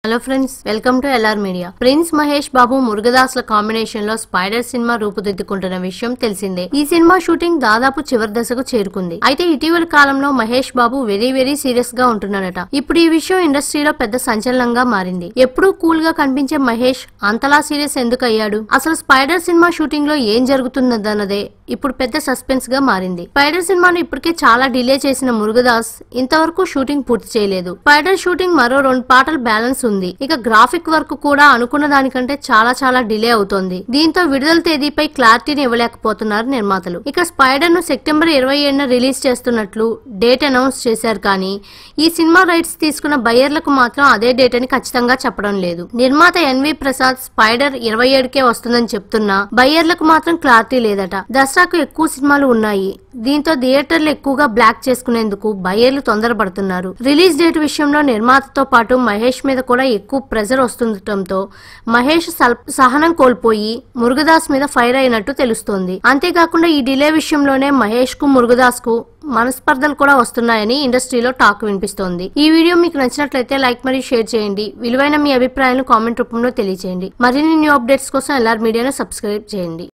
hello friends welcome to LR media prince Mahesh Babu మురుగదాస్ల combination లో Spyder cinema రూపుదిద్దుకుంటున్న విషయం తెలిసిందే ఈ సినిమా షూటింగ్ దాదాపు చివరి దశకు చేరుకుంది అయితే ఇటీవల కాలంలో Mahesh Babu very very serious గా ఉంటున్నాడట ఇప్పుడు ఈ విషయం ఇండస్ట్రీలో పెద్ద సంచలనంగా మారింది ఎప్పుడూ కూల్ గా కనిపించే మహేష్ అంతలా సీరియస్ ఎందుకు అయ్యాడు అసలు స్పైడర్ సినిమా షూటింగ్ లో ఏం జరుగుతున్నదన్నదే ఇప్పుడు పెద్ద సస్పెన్స్ గా మారింది స్పైడర్ సినిమాను ఇప్పటికే చాలా డిలే చేసిన మురుగదాస్ ఇంతవరకు షూటింగ్ పూర్తి చేయలేదు స్పైడర్ షూటింగ్ మరో రెండు పాటలు బ్యాలెన్స్ ఉంది ఇక గ్రాఫిక్ వర్క్ కూడా అనుకున్న దానికంటే చాలా చాలా డిలే అవుతోంది దీంతో విడుదల తేదీపై క్లారిటీని ఇవ్వలేకపోతున్నారు నిర్మాతలు ఇక స్పైడర్ ను సెప్టెంబర్ ఇరవై ఏడున రిలీజ్ చేస్తున్నట్లు డేట్ అనౌన్స్ చేశారు కానీ ఈ సినిమా రైట్స్ తీసుకున్న బయ్యర్లకు మాత్రం అదే డేట్ అని ఖచ్చితంగా చెప్పడం లేదు నిర్మాత ఎన్వి ప్రసాద్ స్పైడర్ ఇరవై ఏడుకే వస్తుందని చెప్తున్నా బయ్యర్లకు మాత్రం క్లారిటీ లేదట దసరాకు ఎక్కువ సినిమాలు ఉన్నాయి దీంతో థియేటర్లు ఎక్కువగా బ్లాక్ చేసుకునేందుకు బయ్యర్లు తొందరపడుతున్నారు రిలీజ్ డేట్ విషయంలో నిర్మాతతో పాటు మహేష్ మీద కూడా ఎక్కువ ప్రెజర్ వస్తుండటంతో మహేష్ సల్- సహనం కోల్పోయి మురుగదాస్ మీద ఫైర్ అయినట్టు తెలుస్తోంది అంతేకాకుండా ఈ డిలే విషయంలోనే మహేష్ కు మురుగదాస్ కు మనస్పర్ధలు కూడా వస్తున్నాయని ఇండస్ట్రీలో టాక్ వినిపిస్తోంది ఈ వీడియో మీకు నచ్చినట్లయితే లైక్ మరియు షేర్ చేయండి విలువైన మీ అభిప్రాయాలను కామెంట్ రూపంలో తెలియజేయండి మరిన్ని న్యూ అప్డేట్స్ కోసం ఎల్ఆర్ మీడియాను సబ్స్క్రైబ్ చేయండి